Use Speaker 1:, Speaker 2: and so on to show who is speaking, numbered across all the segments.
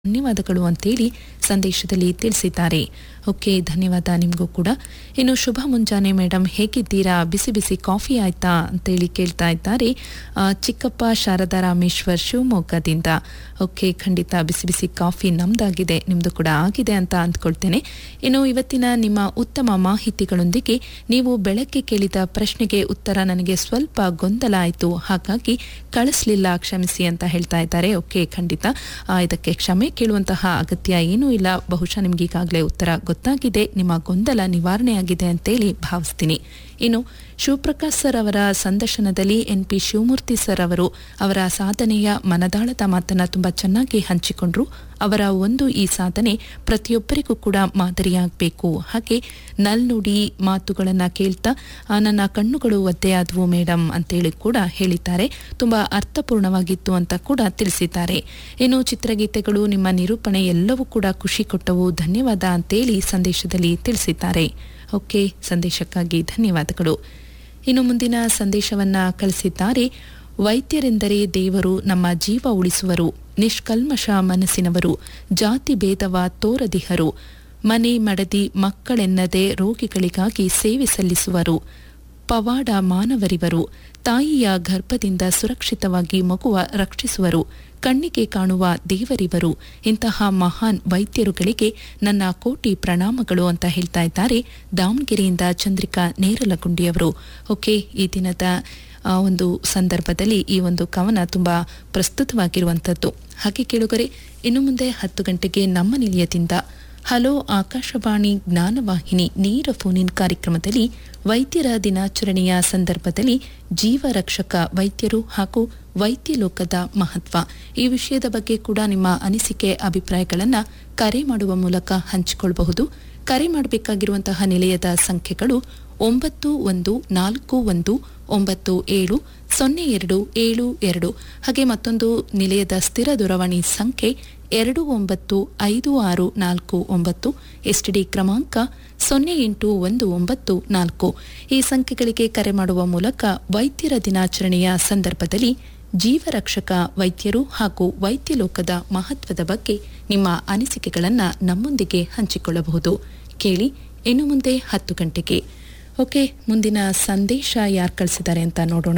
Speaker 1: ಧನ್ಯವಾದಗಳು ಅಂತೇಳಿ ಸಂದೇಶದಲ್ಲಿ ತಿಳಿಸಿದ್ದಾರೆ ಓಕೆ ಧನ್ಯವಾದ ನಿಮಗೂ ಕೂಡ ಇನ್ನು ಶುಭ ಮುಂಜಾನೆ ಮೇಡಮ್ ಹೇಗಿದ್ದೀರಾ ಬಿಸಿ ಬಿಸಿ ಕಾಫಿ ಆಯ್ತಾ ಅಂತೇಳಿ ಕೇಳ್ತಾ ಇದ್ದಾರೆ ಆ, ಚಿಕ್ಕಪ್ಪ ಶಾರದಾ ರಾಮೇಶ್ವರ್ ಶಿವಮೊಗ್ಗದಿಂದ ಓಕೆ ಖಂಡಿತ ಬಿಸಿ ಬಿಸಿ ಕಾಫಿ ನಮ್ದಾಗಿದೆ ನಿಮ್ದು ಕೂಡ ಆಗಿದೆ ಅಂತ ಅಂದ್ಕೊಳ್ತೇನೆ ಇನ್ನು ಇವತ್ತಿನ ನಿಮ್ಮ ಉತ್ತಮ ಮಾಹಿತಿಗಳೊಂದಿಗೆ ನೀವು ಬೆಳಗ್ಗೆ ಕೇಳಿದ ಪ್ರಶ್ನೆಗೆ ಉತ್ತರ ನನಗೆ ಸ್ವಲ್ಪ ಗೊಂದಲ ಆಯಿತು ಹಾಗಾಗಿ ಕಳಿಸ್ಲಿಲ್ಲ ಕ್ಷಮಿಸಿ ಅಂತ ಹೇಳ್ತಾ ಇದ್ದಾರೆ ಓಕೆ ಖಂಡಿತ ಆ, ಇದಕ್ಕೆ ಕ್ಷಮೆ ಕೇಳುವಂತಹ ಅಗತ್ಯ ಏನೂ ಇಲ್ಲ ಬಹುಶಃ ನಿಮ್ಗೆ ಈಗಾಗಲೇ ಉತ್ತರ ಗೊತ್ತಾಗಿದೆ ನಿಮ್ಮ ಗೊಂದಲ ನಿವಾರಣೆಯಾಗಿದೆ ಅಂತೇಳಿ ಭಾವಿಸ್ತೀನಿ ಇನ್ನು ಶಿವಪ್ರಕಾಶ್ ಸರ್ ಅವರ ಸಂದರ್ಶನದಲ್ಲಿ ಎನ್ ಪಿ ಶಿವಮೂರ್ತಿ ಸರ್ ಅವರು ಅವರ ಸಾಧನೆಯ ಮನದಾಳದ ಮಾತನ್ನ ತುಂಬಾ ಚೆನ್ನಾಗಿ ಹಂಚಿಕೊಂಡ್ರು ಅವರ ಒಂದು ಈ ಸಾಧನೆ ಪ್ರತಿಯೊಬ್ಬರಿಗೂ ಕೂಡ ಮಾದರಿಯಾಗಬೇಕು ಹಾಗೆ ನಲ್ನುಡಿ ಮಾತುಗಳನ್ನ ಕೇಳ್ತಾ ಆ, ನನ್ನ ಕಣ್ಣುಗಳು ಒದ್ದೆಯಾದವು ಮೇಡಮ್ ಅಂತೇಳಿ ಕೂಡ ಹೇಳಿದ್ದಾರೆ ತುಂಬಾ ಅರ್ಥಪೂರ್ಣವಾಗಿತ್ತು ಅಂತ ಕೂಡ ತಿಳಿಸಿದ್ದಾರೆ ಇನ್ನು ಚಿತ್ರಗೀತೆಗಳು ನಿಮ್ಮ ನಿರೂಪಣೆ ಎಲ್ಲವೂ ಕೂಡ ಖುಷಿ ಕೊಟ್ಟವು ಧನ್ಯವಾದ ಅಂತೇಳಿ ಸಂದೇಶದಲ್ಲಿ ತಿಳಿಸಿದ್ದಾರೆ ಓಕೆ ಸಂದೇಶಕ್ಕಾಗಿ ಧನ್ಯವಾದಗಳು ಇನ್ನು ಮುಂದಿನ ಸಂದೇಶವನ್ನ ಕಳಿಸಿದ್ದಾರೆ ವೈದ್ಯರೆಂದರೆ ದೇವರು ನಮ್ಮ ಜೀವ ಉಳಿಸುವರು ನಿಷ್ಕಲ್ಮಶ ಮನಸ್ಸಿನವರು ಜಾತಿ ಭೇದವ ತೋರದಿಹರು ಮನೆ ಮಡದಿ ಮಕ್ಕಳೆನ್ನದೆ ರೋಗಿಗಳಿಗಾಗಿ ಸೇವೆ ಸಲ್ಲಿಸುವರು ಪವಾಡ ಮಾನವರಿವರು ತಾಯಿಯ ಗರ್ಭದಿಂದ ಸುರಕ್ಷಿತವಾಗಿ ಮಗುವ ರಕ್ಷಿಸುವರು ಕಣ್ಣಿಗೆ ಕಾಣುವ ದೇವರಿವರು ಇಂತಹ ಮಹಾನ್ ವೈದ್ಯರುಗಳಿಗೆ ನನ್ನ ಕೋಟಿ ಪ್ರಣಾಮಗಳು ಅಂತ ಹೇಳ್ತಾ ಇದ್ದಾರೆ ದಾವಣಗೆರೆಯಿಂದ ಚಂದ್ರಿಕಾ ನೇರಲಗುಂಡಿಯವರು ಓಕೆ ಈ ದಿನದ ಆ, ಒಂದು ಸಂದರ್ಭದಲ್ಲಿ ಈ ಒಂದು ಕವನ ತುಂಬಾ ಪ್ರಸ್ತುತವಾಗಿರುವಂಥದ್ದು ಹಾಗೆ ಕೇಳುಗರೆ ಇನ್ನು ಮುಂದೆ ಹತ್ತು ಗಂಟೆಗೆ ನಮ್ಮ ನಿಲಯದಿಂದ ಹಲೋ ಆಕಾಶವಾಣಿ ಜ್ಞಾನವಾಹಿನಿ ನೇರ ಫೋನಿನ್ ಕಾರ್ಯಕ್ರಮದಲ್ಲಿ ವೈದ್ಯರ ದಿನಾಚರಣೆಯ ಸಂದರ್ಭದಲ್ಲಿ ಜೀವ ರಕ್ಷಕ ವೈದ್ಯರು ಹಾಗೂ ವೈದ್ಯ ಲೋಕದ ಮಹತ್ವ ಈ ವಿಷಯದ ಬಗ್ಗೆ ಕೂಡ ನಿಮ್ಮ ಅನಿಸಿಕೆ ಅಭಿಪ್ರಾಯಗಳನ್ನು ಕರೆ ಮಾಡುವ ಮೂಲಕ ಹಂಚಿಕೊಳ್ಳಬಹುದು ಕರೆ ಮಾಡಬೇಕಾಗಿರುವಂತಹ ನಿಲಯದ ಸಂಖ್ಯೆಗಳು ಒಂಬತ್ತು ಒಂದು ನಾಲ್ಕು ಒಂದು ಒಂಬತ್ತು ಏಳು ಸೊನ್ನೆ ಎರಡು ಏಳು ಎರಡು ಹಾಗೆ ಮತ್ತೊಂದು ನಿಲಯದ ಸ್ಥಿರ ದೂರವಾಣಿ ಸಂಖ್ಯೆ ಎರಡು ಒಂಬತ್ತು ಐದು ಆರು ನಾಲ್ಕು ಒಂಬತ್ತು ಎಸ್ಟಿಡಿ ಕ್ರಮಾಂಕ ಸೊನ್ನೆ ಎಂಟು ಒಂದು ಒಂಬತ್ತು ನಾಲ್ಕು ಈ ಸಂಖ್ಯೆಗಳಿಗೆ ಕರೆ ಮಾಡುವ ಮೂಲಕ ವೈದ್ಯರ ದಿನಾಚರಣೆಯ ಸಂದರ್ಭದಲ್ಲಿ ಜೀವರಕ್ಷಕ ವೈದ್ಯರು ಹಾಗೂ ವೈದ್ಯ ಲೋಕದ ಮಹತ್ವದ ಬಗ್ಗೆ ನಿಮ್ಮ ಅನಿಸಿಕೆಗಳನ್ನು ನಮ್ಮೊಂದಿಗೆ ಹಂಚಿಕೊಳ್ಳಬಹುದು ಕೇಳಿ ಇನ್ನು ಮುಂದೆ ಹತ್ತು ಗಂಟೆಗೆ ಓಕೆ ಮುಂದಿನ ಸಂದೇಶ ಯಾರು ಕಳಿಸಿದ್ದಾರೆ ಅಂತ ನೋಡೋಣ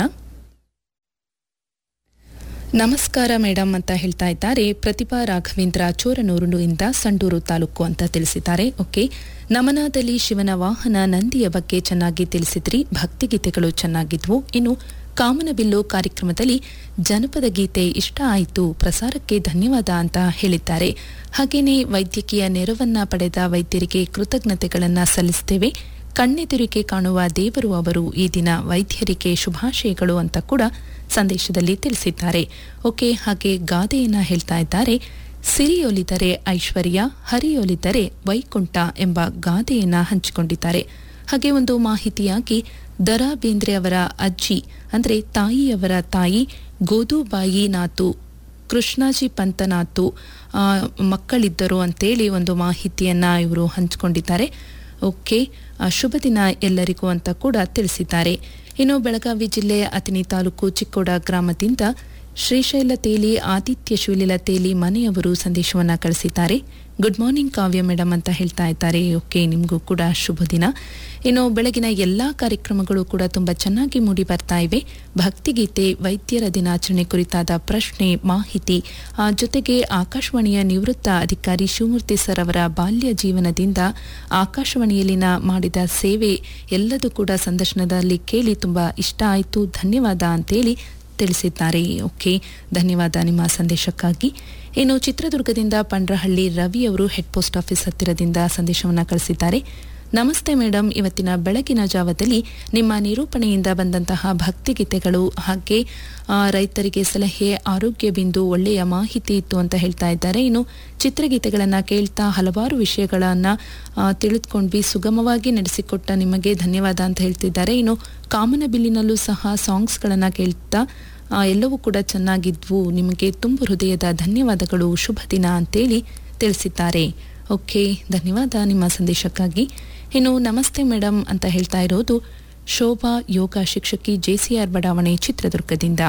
Speaker 1: ನಮಸ್ಕಾರ ಮೇಡಮ್ ಅಂತ ಹೇಳ್ತಾ ಇದ್ದಾರೆ ಪ್ರತಿಭಾ ರಾಘವೇಂದ್ರ ಚೋರನೂರುನಿಂದ ಸಂಡೂರು ತಾಲೂಕು ಅಂತ ತಿಳಿಸಿದ್ದಾರೆ ಓಕೆ ನಮನದಲ್ಲಿ ಶಿವನ ವಾಹನ ನಂದಿಯ ಬಗ್ಗೆ ಚೆನ್ನಾಗಿ ತಿಳಿಸಿದ್ರಿ ಭಕ್ತಿಗೀತೆಗಳು ಚೆನ್ನಾಗಿದ್ವು ಇನ್ನು ಕಾಮನಬಿಲ್ಲು ಕಾರ್ಯಕ್ರಮದಲ್ಲಿ ಜನಪದ ಗೀತೆ ಇಷ್ಟ ಆಯಿತು ಪ್ರಸಾರಕ್ಕೆ ಧನ್ಯವಾದ ಅಂತ ಹೇಳಿದ್ದಾರೆ ಹಾಗೇನೇ ವೈದ್ಯಕೀಯ ನೆರವನ್ನ ಪಡೆದ ವೈದ್ಯರಿಗೆ ಕೃತಜ್ಞತೆಗಳನ್ನ ಸಲ್ಲಿಸುತ್ತೇವೆ ಕಣ್ಣೆದುರಿಗೆ ಕಾಣುವ ದೇವರು ಅವರು ಈ ದಿನ ವೈದ್ಯರಿಗೆ ಶುಭಾಶಯಗಳು ಅಂತ ಕೂಡ ಸಂದೇಶದಲ್ಲಿ ತಿಳಿಸಿದ್ದಾರೆ ಓಕೆ ಹಾಗೆ ಗಾದೆಯನ್ನ ಹೇಳ್ತಾ ಇದ್ದಾರೆ ಸಿರಿಯೊಲಿದರೆ ಐಶ್ವರ್ಯ ಹರಿಯೊಲಿದರೆ ವೈಕುಂಠ ಎಂಬ ಗಾದೆಯನ್ನ ಹಂಚಿಕೊಂಡಿದ್ದಾರೆ ಹಾಗೆ ಒಂದು ಮಾಹಿತಿಯಾಗಿ ದರಾ ಬೇಂದ್ರೆ ಅವರ ಅಜ್ಜಿ ಅಂದ್ರೆ ತಾಯಿಯವರ ತಾಯಿ ಗೋದುಬಾಯಿ ನಾತು ಕೃಷ್ಣಾಜಿ ಪಂತನಾತು ಆ, ಮಕ್ಕಳಿದ್ದರು ಅಂತೇಳಿ ಒಂದು ಮಾಹಿತಿಯನ್ನ ಇವರು ಹಂಚಿಕೊಂಡಿದ್ದಾರೆ ಓಕೆ ಆ, ಶುಭ ದಿನ ಎಲ್ಲರಿಗೂ ಅಂತ ಕೂಡ ತಿಳಿಸಿದ್ದಾರೆ ಇನ್ನು ಬೆಳಗಾವಿ ಜಿಲ್ಲೆಯ ಅತಿನಿ ತಾಲೂಕು ಚಿಕ್ಕೋಡ ಗ್ರಾಮದಿಂದ ಶ್ರೀಶೈಲ ತೇಲಿ ಆದಿತ್ಯ ಶಿವಲೀಲ ತೇಲಿ ಮನೆಯವರು ಸಂದೇಶವನ್ನ ಕಳಿಸಿದ್ದಾರೆ ಗುಡ್ ಮಾರ್ನಿಂಗ್ ಕಾವ್ಯ ಮೇಡಮ್ ಅಂತ ಹೇಳ್ತಾ ಇದ್ದಾರೆ ಓಕೆ ನಿಮಗೂ ಕೂಡ ಶುಭ ದಿನ ಇನ್ನು ಬೆಳಗಿನ ಎಲ್ಲಾ ಕಾರ್ಯಕ್ರಮಗಳು ಕೂಡ ತುಂಬಾ ಚೆನ್ನಾಗಿ ಮೂಡಿ ಬರ್ತಾ ಇವೆ ಭಕ್ತಿಗೀತೆ ವೈದ್ಯರ ದಿನಾಚರಣೆ ಕುರಿತಾದ ಪ್ರಶ್ನೆ ಮಾಹಿತಿ ಆ, ಜೊತೆಗೆ ಆಕಾಶವಾಣಿಯ ನಿವೃತ್ತ ಅಧಿಕಾರಿ ಶಿವಮೂರ್ತಿ ಸರ್ ಅವರ ಬಾಲ್ಯ ಜೀವನದಿಂದ ಆಕಾಶವಾಣಿಯಲ್ಲಿನ ಮಾಡಿದ ಸೇವೆ ಎಲ್ಲದೂ ಕೂಡ ಸಂದರ್ಶನದಲ್ಲಿ ಕೇಳಿ ತುಂಬಾ ಇಷ್ಟ ಆಯಿತು ಧನ್ಯವಾದ ಅಂತೇಳಿ ತಿಳಿಸಿದ್ದಾರೆ ಓಕೆ ಧನ್ಯವಾದ ನಿಮ್ಮ ಸಂದೇಶಕ್ಕಾಗಿ ಇನ್ನು ಚಿತ್ರದುರ್ಗದಿಂದ ಪಂಡ್ರಹಳ್ಳಿ ರವಿ ಅವರು ಹೆಡ್ ಪೋಸ್ಟ್ ಆಫೀಸ್ ಹತ್ತಿರದಿಂದ ಸಂದೇಶವನ್ನು ಕಳಿಸಿದ್ದಾರೆ ನಮಸ್ತೆ ಮೇಡಮ್ ಇವತ್ತಿನ ಬೆಳಗಿನ ಜಾವದಲ್ಲಿ ನಿಮ್ಮ ನಿರೂಪಣೆಯಿಂದ ಬಂದಂತಹ ಭಕ್ತಿಗೀತೆಗಳು ಹಾಗೆ ಆ, ರೈತರಿಗೆ ಸಲಹೆ ಆರೋಗ್ಯ ಬಿಂದು ಒಳ್ಳೆಯ ಮಾಹಿತಿ ಇತ್ತು ಅಂತ ಹೇಳ್ತಾ ಇದ್ದಾರೆ ಇನ್ನು ಚಿತ್ರಗೀತೆಗಳನ್ನು ಕೇಳ್ತಾ ಹಲವಾರು ವಿಷಯಗಳನ್ನು ತಿಳಿದುಕೊಂಡ್ವಿ ಸುಗಮವಾಗಿ ನಡೆಸಿಕೊಟ್ಟ ನಿಮಗೆ ಧನ್ಯವಾದ ಅಂತ ಹೇಳ್ತಿದ್ದಾರೆ ಇನ್ನು ಕಾಮನಬಿಲ್ಲಿನಲ್ಲೂ ಸಹ ಸಾಂಗ್ಸ್ಗಳನ್ನು ಕೇಳ್ತಾ ಆ, ಎಲ್ಲವೂ ಕೂಡ ಚೆನ್ನಾಗಿದ್ವು ನಿಮಗೆ ತುಂಬ ಹೃದಯದ ಧನ್ಯವಾದಗಳು ಶುಭ ದಿನ ಅಂತೇಳಿ ತಿಳಿಸಿದ್ದಾರೆ ಓಕೆ ಧನ್ಯವಾದ ನಿಮ್ಮ ಸಂದೇಶಕ್ಕಾಗಿ ಇನ್ನು ನಮಸ್ತೆ ಮೇಡಮ್ ಅಂತ ಹೇಳ್ತಾ ಇರೋದು ಶೋಭಾ ಯೋಗ ಶಿಕ್ಷಕಿ ಜೆಸಿಆರ್ ಬಡಾವಣೆ ಚಿತ್ರದುರ್ಗದಿಂದ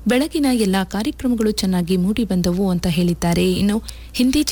Speaker 1: ಬೆಳಗಿನ ಎಲ್ಲ ಕಾರ್ಯಕ್ರಮಗಳು ಚೆನ್ನಾಗಿ ಮೂಡಿ ಬಂದವು ಅಂತ ಹೇಳಿದ್ದಾರೆ ಇನ್ನು ಹಿಂದಿ